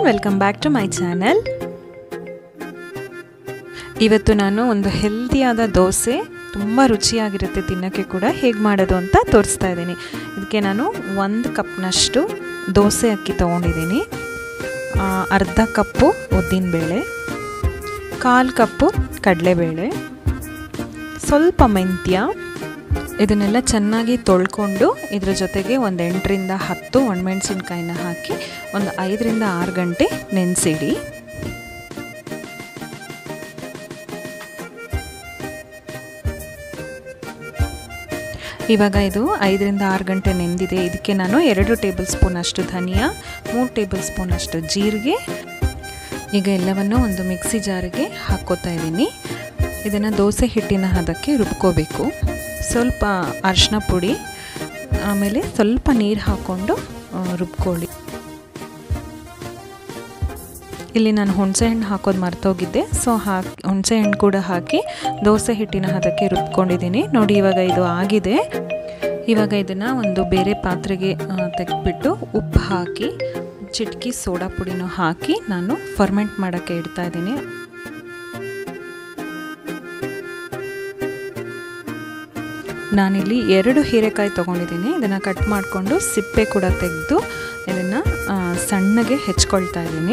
welcome back to my channel ಇವತ್ತು ನಾನು ಒಂದು ಹೆಲ್ದಿಯಾದ ದೋಸೆ ತುಂಬ ರುಚಿಯಾಗಿರುತ್ತೆ ತಿನ್ನೋಕ್ಕೆ ಕೂಡ ಹೇಗೆ ಮಾಡೋದು ಅಂತ ತೋರಿಸ್ತಾ ಇದ್ದೀನಿ ಇದಕ್ಕೆ ನಾನು ಒಂದು ಕಪ್ನಷ್ಟು ದೋಸೆ ಅಕ್ಕಿ ತೊಗೊಂಡಿದ್ದೀನಿ ಅರ್ಧ ಕಪ್ಪು ಉದ್ದಿನಬೇಳೆ ಕಾಲು ಕಪ್ಪು ಕಡಲೆಬೇಳೆ ಸ್ವಲ್ಪ ಮೆಂತ್ಯ ಇದನ್ನೆಲ್ಲ ಚೆನ್ನಾಗಿ ತೊಳ್ಕೊಂಡು ಇದ್ರ ಜೊತೆಗೆ ಒಂದು ಎಂಟರಿಂದ ಹತ್ತು ಒಣಮೆಣಸಿನ್ಕಾಯಿನ ಹಾಕಿ ಒಂದು ಐದರಿಂದ ಆರು ಗಂಟೆ ನೆನೆಸಿಡಿ ಇವಾಗ ಇದು ಐದರಿಂದ ಆರು ಗಂಟೆ ನೆಂದಿದೆ ಇದಕ್ಕೆ ನಾನು ಎರಡು ಟೇಬಲ್ ಸ್ಪೂನ್ ಅಷ್ಟು ಧನಿಯಾ ಮೂರು ಟೇಬಲ್ ಸ್ಪೂನ್ ಅಷ್ಟು ಜೀರಿಗೆ ಈಗ ಎಲ್ಲವನ್ನು ಒಂದು ಮಿಕ್ಸಿ ಜಾರಿಗೆ ಹಾಕ್ಕೋತಾ ಇದ್ದೀನಿ ಇದನ್ನು ದೋಸೆ ಹಿಟ್ಟಿನ ಹದಕ್ಕೆ ರುಬ್ಕೋಬೇಕು ಸ್ವಲ್ಪ ಅರಿಶಿನ ಪುಡಿ ಆಮೇಲೆ ಸ್ವಲ್ಪ ನೀರು ಹಾಕ್ಕೊಂಡು ರುಬ್ಕೊಳ್ಳಿ ಇಲ್ಲಿ ನಾನು ಹುಣಸೆ ಹಣ್ಣು ಹಾಕೋದು ಮರ್ತೋಗಿದ್ದೆ ಸೊ ಹಾಕಿ ಹುಣಸೆ ಹಣ್ಣು ಕೂಡ ಹಾಕಿ ದೋಸೆ ಹಿಟ್ಟಿನ ಹದಕ್ಕೆ ರುಬ್ಕೊಂಡಿದ್ದೀನಿ ನೋಡಿ ಇವಾಗ ಇದು ಆಗಿದೆ ಇವಾಗ ಇದನ್ನು ಒಂದು ಬೇರೆ ಪಾತ್ರೆಗೆ ತೆಗೆದ್ಬಿಟ್ಟು ಉಪ್ಪು ಹಾಕಿ ಚಿಟಕಿ ಸೋಡಾ ಪುಡಿನೂ ಹಾಕಿ ನಾನು ಫರ್ಮೆಂಟ್ ಮಾಡೋಕ್ಕೆ ಇಡ್ತಾ ಇದ್ದೀನಿ ನಾನಿಲ್ಲಿ ಎರಡು ಹೀರೆಕಾಯಿ ತೊಗೊಂಡಿದ್ದೀನಿ ಇದನ್ನು ಕಟ್ ಮಾಡಿಕೊಂಡು ಸಿಪ್ಪೆ ಕೂಡ ತೆಗೆದು ಇದನ್ನು ಸಣ್ಣಗೆ ಹೆಚ್ಕೊಳ್ತಾ ಇದ್ದೀನಿ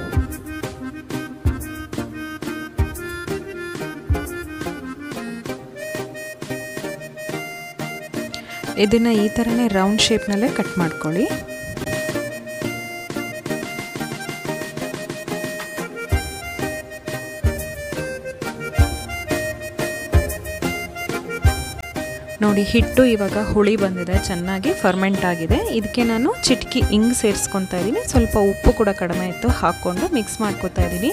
ಇದನ್ನು ಈ ಥರನೇ ರೌಂಡ್ ಶೇಪ್ನಲ್ಲೇ ಕಟ್ ಮಾಡ್ಕೊಳ್ಳಿ ನೋಡಿ ಹಿಟ್ಟು ಇವಾಗ ಹುಳಿ ಬಂದಿದೆ ಚೆನ್ನಾಗಿ ಫರ್ಮೆಂಟ್ ಆಗಿದೆ ಇದಕ್ಕೆ ನಾನು ಚಿಟಕಿ ಇಂಗ್ ಸೇರಿಸ್ಕೊತಾ ಇದ್ದೀನಿ ಸ್ವಲ್ಪ ಉಪ್ಪು ಕೂಡ ಕಡಿಮೆ ಇತ್ತು ಹಾಕ್ಕೊಂಡು ಮಿಕ್ಸ್ ಮಾಡ್ಕೊತಾ ಇದ್ದೀನಿ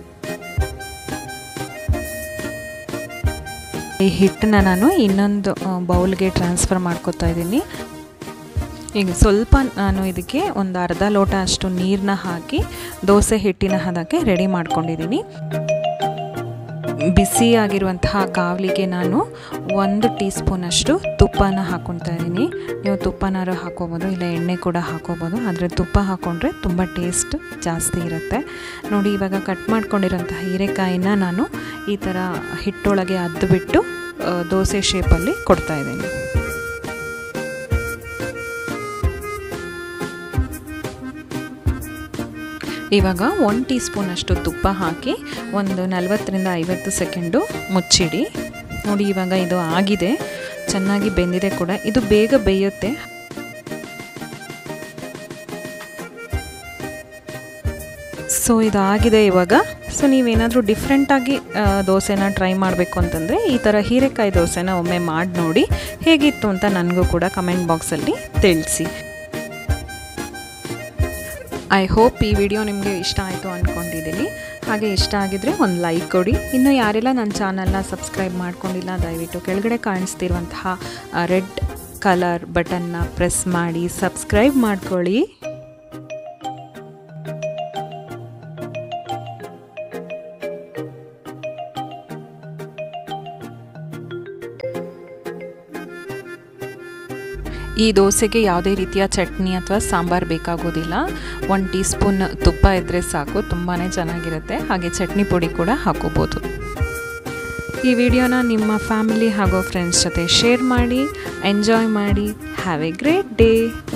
ಈ ಹಿಟ್ಟನ್ನ ನಾನು ಇನ್ನೊಂದು ಬೌಲ್ಗೆ ಟ್ರಾನ್ಸ್ಫರ್ ಮಾಡ್ಕೊತಾ ಇದ್ದೀನಿ ಈಗ ಸ್ವಲ್ಪ ನಾನು ಇದಕ್ಕೆ ಒಂದು ಅರ್ಧ ಲೋಟ ಅಷ್ಟು ನೀರನ್ನ ಹಾಕಿ ದೋಸೆ ಹಿಟ್ಟಿನ ಹದಕ್ಕೆ ರೆಡಿ ಮಾಡ್ಕೊಂಡಿದ್ದೀನಿ ಬಿಸಿಯಾಗಿರುವಂತಹ ಕಾವಲಿಗೆ ನಾನು ಒಂದು ಟೀ ಸ್ಪೂನಷ್ಟು ತುಪ್ಪನ ಹಾಕ್ಕೊತಾ ಇದ್ದೀನಿ ನೀವು ತುಪ್ಪನಾರು ಹಾಕೋಬೋದು ಇಲ್ಲ ಎಣ್ಣೆ ಕೂಡ ಹಾಕೋಬೋದು ಆದರೆ ತುಪ್ಪ ಹಾಕ್ಕೊಂಡ್ರೆ ತುಂಬ ಟೇಸ್ಟ್ ಜಾಸ್ತಿ ಇರುತ್ತೆ ನೋಡಿ ಇವಾಗ ಕಟ್ ಮಾಡ್ಕೊಂಡಿರೋಂಥ ಹೀರೆಕಾಯಿನ ನಾನು ಈ ಥರ ಹಿಟ್ಟೊಳಗೆ ಅದ್ದುಬಿಟ್ಟು ದೋಸೆ ಶೇಪಲ್ಲಿ ಕೊಡ್ತಾ ಇದ್ದೀನಿ ಇವಾಗ ಒಂದು ಟೀ ಸ್ಪೂನಷ್ಟು ತುಪ್ಪ ಹಾಕಿ ಒಂದು ನಲವತ್ತರಿಂದ ಐವತ್ತು ಸೆಕೆಂಡು ಮುಚ್ಚಿಡಿ ನೋಡಿ ಇವಾಗ ಇದು ಆಗಿದೆ ಚೆನ್ನಾಗಿ ಬೆಂದಿದೆ ಕೂಡ ಇದು ಬೇಗ ಬೇಯುತ್ತೆ ಸೊ ಇದು ಆಗಿದೆ ಇವಾಗ ಸೊ ನೀವೇನಾದರೂ ಡಿಫ್ರೆಂಟಾಗಿ ದೋಸೆನ ಟ್ರೈ ಮಾಡಬೇಕು ಅಂತಂದರೆ ಈ ಥರ ಹೀರೆಕಾಯಿ ದೋಸೆನ ಒಮ್ಮೆ ಮಾಡಿ ನೋಡಿ ಹೇಗಿತ್ತು ಅಂತ ನನಗೂ ಕೂಡ ಕಮೆಂಟ್ ಬಾಕ್ಸಲ್ಲಿ ತಿಳಿಸಿ ಐ ಹೋಪ್ ಈ ವಿಡಿಯೋ ನಿಮಗೆ ಇಷ್ಟ ಆಯಿತು ಅಂದ್ಕೊಂಡಿದ್ದೀನಿ ಹಾಗೆ ಇಷ್ಟ ಆಗಿದ್ರೆ ಒಂದು ಲೈಕ್ ಕೊಡಿ ಇನ್ನು ಯಾರೆಲ್ಲ ನನ್ನ ಚಾನಲ್ನ ಸಬ್ಸ್ಕ್ರೈಬ್ ಮಾಡ್ಕೊಂಡಿಲ್ಲ ದಯವಿಟ್ಟು ಕೆಳಗಡೆ ಕಾಣಿಸ್ತಿರುವಂತಹ ರೆಡ್ ಕಲರ್ ಬಟನ್ನ ಪ್ರೆಸ್ ಮಾಡಿ ಸಬ್ಸ್ಕ್ರೈಬ್ ಮಾಡ್ಕೊಳ್ಳಿ ಈ ದೋಸೆಗೆ ಯಾವುದೇ ರೀತಿಯ ಚಟ್ನಿ ಅಥವಾ ಸಾಂಬಾರು ಬೇಕಾಗೋದಿಲ್ಲ ಒನ್ ಟೀ ಸ್ಪೂನ್ ತುಪ್ಪ ಇದ್ದರೆ ಸಾಕು ತುಂಬಾ ಚೆನ್ನಾಗಿರುತ್ತೆ ಹಾಗೆ ಚಟ್ನಿ ಪುಡಿ ಕೂಡ ಹಾಕೋಬೋದು ಈ ವಿಡಿಯೋನ ನಿಮ್ಮ ಫ್ಯಾಮಿಲಿ ಹಾಗೂ ಫ್ರೆಂಡ್ಸ್ ಜೊತೆ ಶೇರ್ ಮಾಡಿ ಎಂಜಾಯ್ ಮಾಡಿ ಹ್ಯಾವ್ ಎ ಗ್ರೇಟ್ ಡೇ